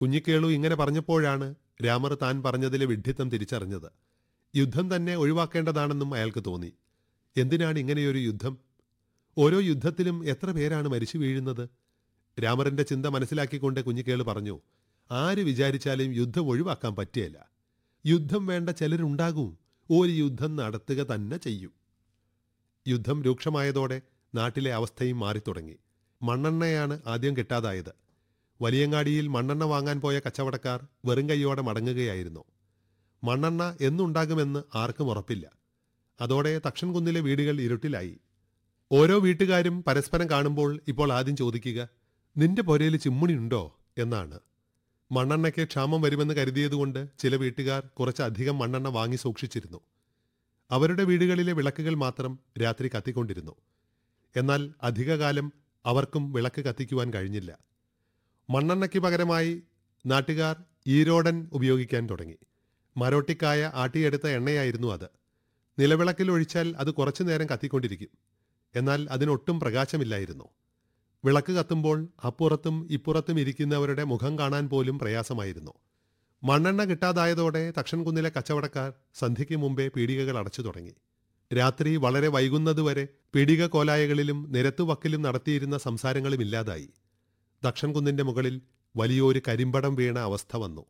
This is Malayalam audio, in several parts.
കുഞ്ഞിക്കേളു ഇങ്ങനെ പറഞ്ഞപ്പോഴാണ് രാമർ താൻ പറഞ്ഞതിലെ വിഡ്ഢിത്തം തിരിച്ചറിഞ്ഞത് യുദ്ധം തന്നെ ഒഴിവാക്കേണ്ടതാണെന്നും അയാൾക്ക് തോന്നി എന്തിനാണ് ഇങ്ങനെയൊരു യുദ്ധം ഓരോ യുദ്ധത്തിലും എത്ര പേരാണ് മരിച്ചു വീഴുന്നത് രാമറിന്റെ ചിന്ത മനസ്സിലാക്കിക്കൊണ്ട് കുഞ്ഞിക്കേള് പറഞ്ഞു ആര് വിചാരിച്ചാലും യുദ്ധം ഒഴിവാക്കാൻ പറ്റിയല്ല യുദ്ധം വേണ്ട ചിലരുണ്ടാകും ഒരു യുദ്ധം നടത്തുക തന്നെ ചെയ്യും യുദ്ധം രൂക്ഷമായതോടെ നാട്ടിലെ അവസ്ഥയും മാറിത്തുടങ്ങി മണ്ണെണ്ണയാണ് ആദ്യം കിട്ടാതായത് വലിയങ്ങാടിയിൽ മണ്ണെണ്ണ വാങ്ങാൻ പോയ കച്ചവടക്കാർ വെറും കൈയോടെ മടങ്ങുകയായിരുന്നു മണ്ണെണ്ണ എന്നുണ്ടാകുമെന്ന് ആർക്കും ഉറപ്പില്ല അതോടെ തക്ഷൻകുന്നിലെ വീടുകൾ ഇരുട്ടിലായി ഓരോ വീട്ടുകാരും പരസ്പരം കാണുമ്പോൾ ഇപ്പോൾ ആദ്യം ചോദിക്കുക നിന്റെ പൊരയിൽ ചിമ്മുണിയുണ്ടോ എന്നാണ് മണ്ണെണ്ണയ്ക്ക് ക്ഷാമം വരുമെന്ന് കരുതിയതുകൊണ്ട് ചില വീട്ടുകാർ കുറച്ചധികം മണ്ണെണ്ണ വാങ്ങി സൂക്ഷിച്ചിരുന്നു അവരുടെ വീടുകളിലെ വിളക്കുകൾ മാത്രം രാത്രി കത്തിക്കൊണ്ടിരുന്നു എന്നാൽ അധികകാലം അവർക്കും വിളക്ക് കത്തിക്കുവാൻ കഴിഞ്ഞില്ല മണ്ണെണ്ണയ്ക്ക് പകരമായി നാട്ടുകാർ ഈരോടൻ ഉപയോഗിക്കാൻ തുടങ്ങി മരോട്ടിക്കായ ആട്ടിയെടുത്ത എണ്ണയായിരുന്നു അത് നിലവിളക്കിൽ ഒഴിച്ചാൽ അത് കുറച്ചു നേരം കത്തിക്കൊണ്ടിരിക്കും എന്നാൽ അതിനൊട്ടും പ്രകാശമില്ലായിരുന്നു വിളക്ക് കത്തുമ്പോൾ അപ്പുറത്തും ഇപ്പുറത്തും ഇരിക്കുന്നവരുടെ മുഖം കാണാൻ പോലും പ്രയാസമായിരുന്നു മണ്ണെണ്ണ കിട്ടാതായതോടെ തക്ഷൻകുന്നിലെ കച്ചവടക്കാർ സന്ധ്യയ്ക്ക് മുമ്പേ പീടികകൾ അടച്ചു തുടങ്ങി രാത്രി വളരെ വൈകുന്നതുവരെ പീടിക കോലായകളിലും നിരത്തുവക്കിലും നടത്തിയിരുന്ന സംസാരങ്ങളും ഇല്ലാതായി ദക്ഷൻകുന്നിന്റെ മുകളിൽ വലിയൊരു കരിമ്പടം വീണ അവസ്ഥ വന്നു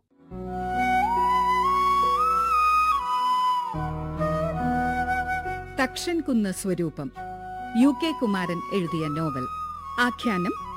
തക്ഷൻ കുന്ന് സ്വരൂപം യു കെ കുമാരൻ എഴുതിയ നോവൽ ആഖ്യാനം